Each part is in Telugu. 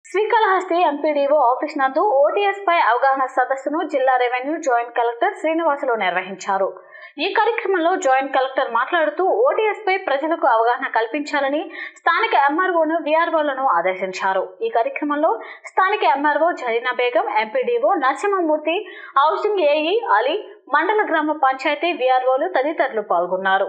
శ్రీకాళహస్తి ఎంపీడీఓ ఆఫీస్ నందు ఓటీఎస్ పై అవగాహన సదస్సును జిల్లా రెవెన్యూ జాయింట్ కలెక్టర్ శ్రీనివాసులు నిర్వహించారు ఈ కార్యక్రమంలో జాయింట్ కలెక్టర్ మాట్లాడుతూ ఓటీఎస్ పై ప్రజలకు అవగాహన కల్పించాలని స్థానిక ఎంఆర్ఓను విఆర్ఓలను ఆదేశించారు ఈ కార్యక్రమంలో స్థానిక MRO Zareena Begum MPDO Narasimhamurthy housing AE Ali మండల గ్రామ పంచాయతీ విఆర్ఓలు తదితరులు పాల్గొన్నారు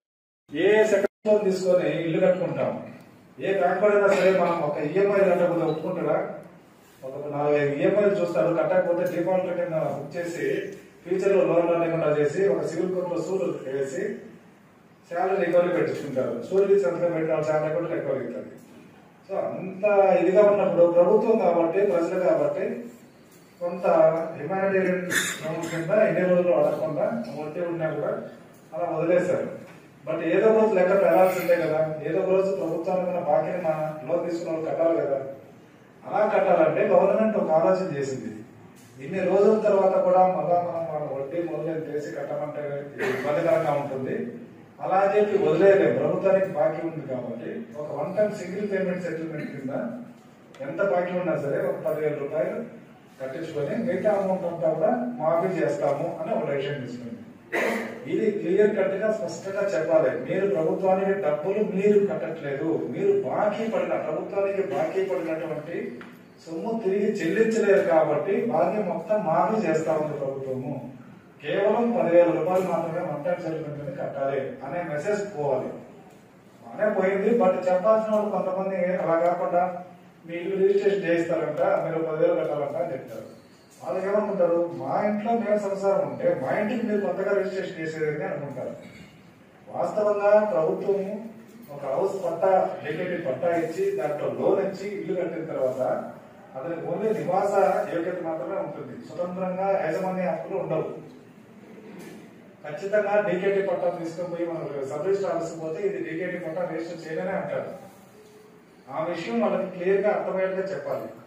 ఏ సెకండ్ లోన్ తీసుకొని ఇల్లు కట్టుకుంటాం ఏ బ్యాంక్ అయినా సరే మనం ఒక ఈఎంఐ కట్టకపోతే ఒప్పుకుంటాడా ఒక నాలుగైదు ఈఎంఐలు చూస్తాడు కట్టకపోతే డిఫాల్ట్ కింద బుక్ చేసి ఫ్యూచర్ లో లోన్ లేకుండా చేసి ఒక సివిల్ కోర్టులో సూలు వేసి శాలరీ రికవరీ పెట్టించుకుంటారు సూర్యుడి సంతకం పెట్టిన శాలరీ కూడా రికవరీ అవుతుంది సో అంత ఇదిగా ఉన్నప్పుడు ప్రభుత్వం కాబట్టి ప్రజలు కాబట్టి కొంత హ్యుమానిటేరియన్ లోన్ కింద ఎన్ని రోజులు అడగకుండా మొత్తం ఉన్నా కూడా అలా వదిలేశారు బట్ ఏదో ఒక రోజు లెక్క పెరాల్సిందే కదా ఏదో ఒక రోజు ప్రభుత్వానికి ఉన్న బాకీని మన లోన్ తీసుకున్న వాళ్ళు కట్టాలి కదా అలా కట్టాలంటే గవర్నమెంట్ ఒక ఆలోచన చేసింది ఇన్ని రోజుల తర్వాత కూడా మళ్ళా మనం వాళ్ళ వడ్డీ మొదలు చేసి కట్టమంటే ఇబ్బందికరంగా ఉంటుంది అలా అని చెప్పి వదిలేయలేము ప్రభుత్వానికి బాకీ ఉంది కాబట్టి ఒక one time single payment settlement కింద ఎంత బాకీ ఉన్నా సరే ఒక పదివేల రూపాయలు కట్టించుకొని మిగతా అమౌంట్ అంతా కూడా మాఫీ చేస్తాము అని ఒక డెసిషన్ తీసుకుంది ఇది క్లియర్ కట్ గా స్పష్టంగా చెప్పాలి మీరు ప్రభుత్వానికి డబ్బులు మీరు కట్టట్లేదు మీరు బాకీ పడిన ప్రభుత్వానికి బాకీ పడినటువంటి సొమ్ము తిరిగి చెల్లించలేరు కాబట్టి బాకీ మొత్తం మాఫీ చేస్తా ఉంది ప్రభుత్వము కేవలం పదివేల రూపాయలు మాత్రమే వన్ టైం సెటిల్మెంట్ మీద కట్టాలి అనే మెసేజ్ పోవాలి బాగానే పోయింది బట్ చెప్పాల్సిన వాళ్ళు కొంతమంది అలా కాకుండా మీ ఇల్లు రిజిస్ట్రేషన్ చేయిస్తారంట మీరు పదివేలు కట్టాలంట అని చెప్తారు వాళ్ళకి ఏమనుకుంటారు మా ఇంట్లో మేము సంసారం ఉంటే మా ఇంటికి మీరు కొత్తగా రిజిస్ట్రేషన్ చేసేది అనుకుంటారు వాస్తవంగా ప్రభుత్వం ఒక హౌస్ పట్టా డిగ్నిటీ పట్టా ఇచ్చి దాంట్లో లోన్ ఇచ్చి ఇల్లు కట్టిన తర్వాత అతనికి ఓన్లీ నివాస యోగ్యత మాత్రమే ఉంటుంది స్వతంత్రంగా యాజమాన్య హక్కులు ఉండవు ఖచ్చితంగా డీకేటీ పట్టా తీసుకొని పోయి మనం సబ్ రిజిస్టర్ ఆఫీస్ పోతే ఇది డీకేటీ పట్టా రిజిస్టర్ చేయలేనే అంటారు ఆ విషయం వాళ్ళకి క్లియర్ గా అర్థమయ్యేట్టుగా చెప్పాలి